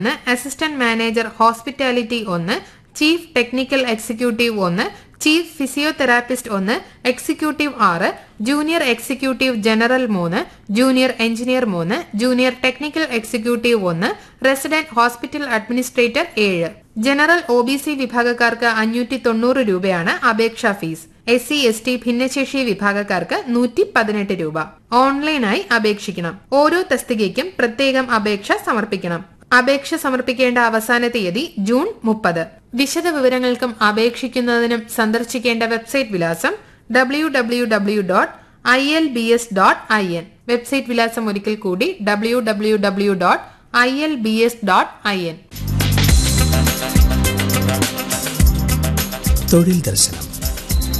ഒന്ന് assistant manager hospitality ഒന്ന് chief technical executive ഒന്ന് ചീഫ് ഫിസിയോതെറാപ്പിസ്റ്റ് ഒന്ന് എക്സിക്യൂട്ടീവ് ആറ് ജൂനിയർ എക്സിക്യൂട്ടീവ് ജനറൽ മൂന്ന് ജൂനിയർ എഞ്ചിനീയർ മൂന്ന് ജൂനിയർ ടെക്നിക്കൽ എക്സിക്യൂട്ടീവ് ഒന്ന് റെസിഡന്റ് ഹോസ്പിറ്റൽ അഡ്മിനിസ്ട്രേറ്റർ ഏഴ് ജനറൽ ഒ ബി സി വിഭാഗക്കാർക്ക് അഞ്ഞൂറ്റി തൊണ്ണൂറ് രൂപയാണ് അപേക്ഷാ fee S C S T ഭിന്നശേഷി വിഭാഗക്കാർക്ക് നൂറ്റി പതിനെട്ട് രൂപ ഓൺലൈനായി അപേക്ഷിക്കണം ഓരോ തസ്തികയ്ക്കും പ്രത്യേകം അപേക്ഷ സമർപ്പിക്കണം അപേക്ഷ സമർപ്പിക്കേണ്ട അവസാന തീയതി ജൂൺ മുപ്പത് വിശദ വിവരങ്ങൾക്കും അപേക്ഷിക്കുന്നതിനും സന്ദർശിക്കേണ്ട വെബ്സൈറ്റ് വിലാസം W W W dot I L B S dot I N website വിലാസം ഒരിക്കൽ കൂടി W W W dot I L B S dot I N തൊഴിൽ ദർശനം